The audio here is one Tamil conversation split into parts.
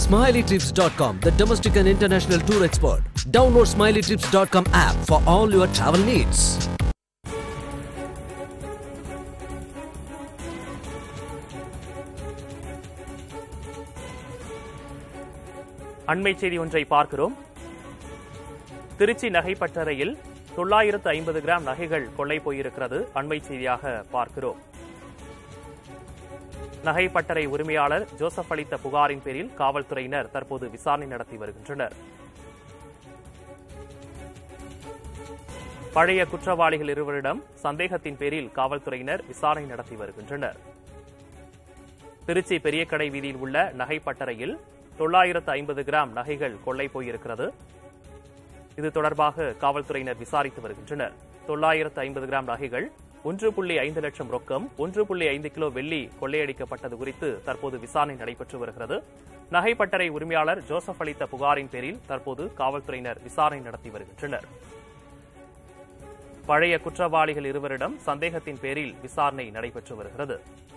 SmileyTrips.com, the domestic and international tour expert. Download SmileyTrips.com app for all your travel needs. அண்மை செய்தி ஒன்றை பார்க்கிறோம் திருச்சி நகைப்பட்டறையில் தொள்ளாயிரத்து ஐம்பது கிராம் நகைகள் கொள்ளை போயிருக்கிறது அண்மை செய்தியாக பார்க்கிறோம் நகைப்பட்டறை உரிமையாளர் ஜோசப் அளித்த புகாரின் பேரில் காவல்துறையினர் தற்போது விசாரணை நடத்தி வருகின்றனர் பழைய குற்றவாளிகள் இருவரிடம் சந்தேகத்தின் பேரில் காவல்துறையினர் விசாரணை நடத்தி வருகின்றனர் திருச்சி பெரியக்கடை வீதியில் உள்ள நகைப்பட்டறையில் தொள்ளாயிரத்து ஐம்பது கிராம் நகைகள் கொள்ளை போயிருக்கிறது இது தொடர்பாக காவல்துறையினர் விசாரித்து வருகின்றனர் தொள்ளாயிரத்து ஐம்பது கிராம் நகைகள் ஒன்று புள்ளி ஐந்து லட்சம் ரொக்கம் ஒன்று புள்ளி ஐந்து கிலோ வெள்ளி கொள்ளையடிக்கப்பட்டது குறித்து தற்போது விசாரணை நடைபெற்று வருகிறது நகைப்பட்டறை உரிமையாளர் ஜோசப் அளித்த புகாரின் பேரில் தற்போது காவல்துறையினர் விசாரணை நடத்தி வருகின்றனர் பழைய குற்றவாளிகள் இருவரிடம் சந்தேகத்தின் பேரில் விசாரணை நடைபெற்று வருகிறது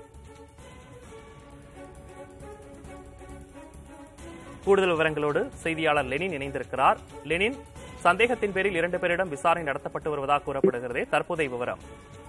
கூடுதல் விவரங்களோடு செய்தியாளர் லெனின் இணைந்திருக்கிறார் லெனின் சந்தேகத்தின் பேரில் இரண்டு பேரிடம் விசாரணை நடத்தப்பட்டு வருவதாக கூறப்படுகிறதே தற்போதைய விவரம்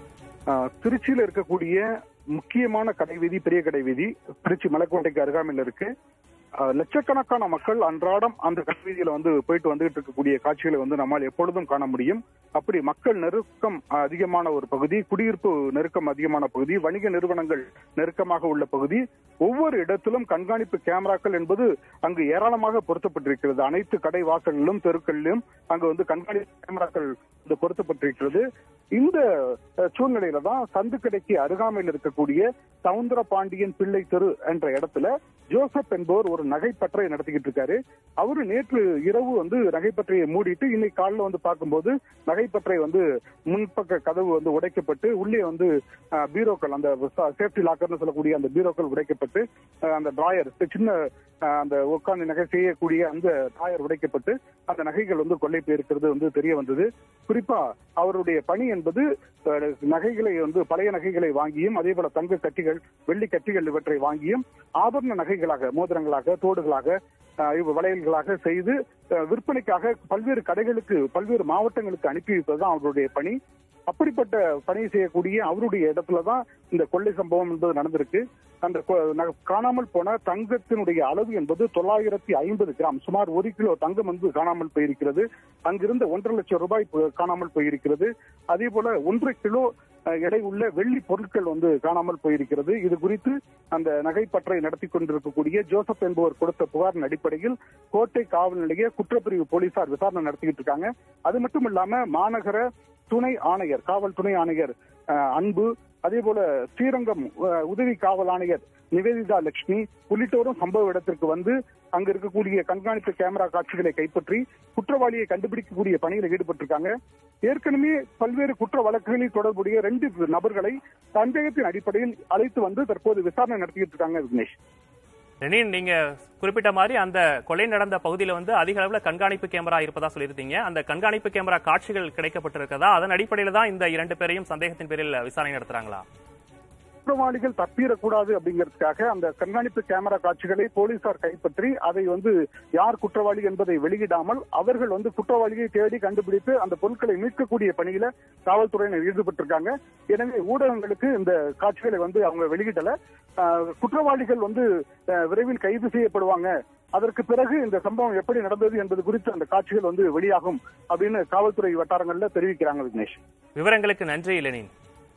ஆஹ் திருச்சியில இருக்கக்கூடிய முக்கியமான கடை வீதி பெரிய கடை வீதி திருச்சி மலைக்கோட்டைக்கு அருகாமையில் இருக்கு ஆஹ் லட்சக்கணக்கான மக்கள் அன்றாடம் அந்த கடை வீதியில வந்து போயிட்டு வந்துகிட்டு இருக்கக்கூடிய காட்சிகளை வந்து நம்மால் எப்பொழுதும் காண முடியும் அப்படி மக்கள் நெருக்கம் அதிகமான ஒரு பகுதி குடியிருப்பு நெருக்கம் அதிகமான பகுதி வணிக நிறுவனங்கள் நெருக்கமாக உள்ள பகுதி ஒவ்வொரு இடத்திலும் கண்காணிப்பு கேமராக்கள் என்பது அங்கு ஏராளமாக பொருத்தப்பட்டிருக்கிறது அனைத்து கடை வாசல்களிலும் தெருக்களிலும் அங்கு வந்து கண்காணிப்பு கேமராக்கள் வந்து பொருத்தப்பட்டிருக்கிறது இந்த அஹ், சூழ்நிலையில தான் சந்துக்கடைக்கு அருகாமையில் இருக்கக்கூடிய சவுந்தர பாண்டியன் பிள்ளை தெரு என்ற இடத்துல ஜோசப் என்பவர் ஒரு நகைப்பற்றை நடத்திக்கிட்டு இருக்காரு அவரு நேற்று இரவு வந்து நகைப்பற்றையை மூடிட்டு இன்னைக்கு காலைல வந்து பார்க்கும்போது நகைப்பற்றை வந்து முன்பக்க கதவு வந்து உடைக்கப்பட்டு உள்ளே வந்து அஹ், பீரோக்கள் அந்த சேஃப்டி லாக்கர்னு சொல்லக்கூடிய அந்த பீரோக்கள் உடைக்கப்பட்டு அஹ், அந்த டிராயர் சின்ன அஹ், அந்த உட்கார்ந்து நகை செய்யக்கூடிய அந்த டிராயர் உடைக்கப்பட்டு அந்த நகைகள் வந்து கொள்ளை போயிருக்கிறது வந்து தெரிய வந்தது குறிப்பா அவருடைய பணி என்பது அஹ், நகைகளை வந்து பழைய நகைகளை வாங்கியும் அதே போல தங்க கட்டிகள் வெள்ளி கட்டிகள் இவற்றை வாங்கியும் ஆபரண நகைகளாக மோதிரங்களாக தோடுகளாக அஹ், இவ் வளையல்களாக செய்து அஹ், விற்பனைக்காக பல்வேறு கடைகளுக்கு பல்வேறு மாவட்டங்களுக்கு அனுப்பி வைப்பதுதான் அவருடைய பணி அப்படிப்பட்ட பணி செய்யக்கூடிய அவருடைய இடத்துலதான் இந்த கொள்ளை சம்பவம் என்பது நடந்திருக்கு அந்த கொ- ந- காணாமல் போன தங்கத்தினுடைய அளவு என்பது தொள்ளாயிரத்தி ஐம்பது கிராம் சுமார் ஒரு கிலோ தங்கம் வந்து காணாமல் போயிருக்கிறது அங்கிருந்த ஒன்றரை லட்சம் ரூபாய் போ- காணாமல் போயிருக்கிறது அதே போல ஒன்றரை கிலோ அஹ், எடை உள்ள வெள்ளி பொருட்கள் வந்து காணாமல் போயிருக்கிறது இது குறித்து அந்த நகைப்பற்றை நடத்தி கொண்டிருக்கக்கூடிய ஜோசப் என்பவர் கொடுத்த புகாரின் அடிப்படையில் கோட்டை காவல் நிலைய குற்றப்பிரிவு போலீசார் விசாரணை நடத்திக்கிட்டு இருக்காங்க அது மட்டும் இல்லாம மாநகர துணை ஆணையர் காவல் துணை ஆணையர் அஹ், அன்பு அதே போல ஸ்ரீரங்கம் அஹ், உதவி காவல் ஆணையர் நிவேதிதா லட்சுமி உள்ளிட்டோரும் சம்பவ இடத்திற்கு வந்து அங்க இருக்கக்கூடிய கண்காணிப்பு கேமரா காட்சிகளை கைப்பற்றி குற்றவாளியை கண்டுபிடிக்கக்கூடிய பணியில் ஈடுபட்டிருக்காங்க ஏற்கனவே பல்வேறு குற்ற வழக்குகளில் தொடர்புடைய ரெண்டு நபர்களை சந்தேகத்தின் அடிப்படையில் அழைத்து வந்து தற்போது விசாரணை நடத்திட்டு இருக்காங்க விக்னேஷ் லெனின் நீங்க குறிப்பிட்ட மாதிரி அந்த கொலை நடந்த பகுதியில வந்து அதிக அளவுல கண்காணிப்பு கேமரா இருப்பதா சொல்லியிருந்தீங்க அந்த கண்காணிப்பு கேமரா காட்சிகள் கிடைக்கப்பட்டிருக்கதா அதன் அடிப்படையில தான் இந்த இரண்டு பேரையும் சந்தேகத்தின் பேரில் விசாரணை நடத்துறாங்களா குற்றவாளிகள் தப்பிடக்கூடாது அப்படிங்கிறதுக்காக அந்த கண்காணிப்பு கேமரா காட்சிகளை போலீசார் கைப்பற்றி அதை வந்து யார் குற்றவாளி என்பதை வெளியிடாமல் அவர்கள் வந்து குற்றவாளியை தேடி கண்டுபிடித்து அந்த பொருட்களை மீட்கக்கூடிய பணியில காவல்துறையினர் ஈடுபட்டிருக்காங்க எனவே ஊடகங்களுக்கு இந்த காட்சிகளை வந்து அவங்க வெளியிடல ஆஹ், குற்றவாளிகள் வந்து ஆஹ், விரைவில் கைது செய்யப்படுவாங்க அதற்கு பிறகு இந்த சம்பவம் எப்படி நடந்தது என்பது குறித்து அந்த காட்சிகள் வந்து வெளியாகும் அப்படின்னு காவல்துறை வட்டாரங்கள்ல தெரிவிக்கிறாங்க விக்னேஷ் விவரங்களுக்கு நன்றி Lenin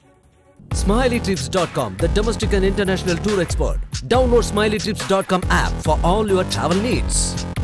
SmileyTrips.com, the domestic and international tour expert. Download SmileyTrips.com app for all your travel needs.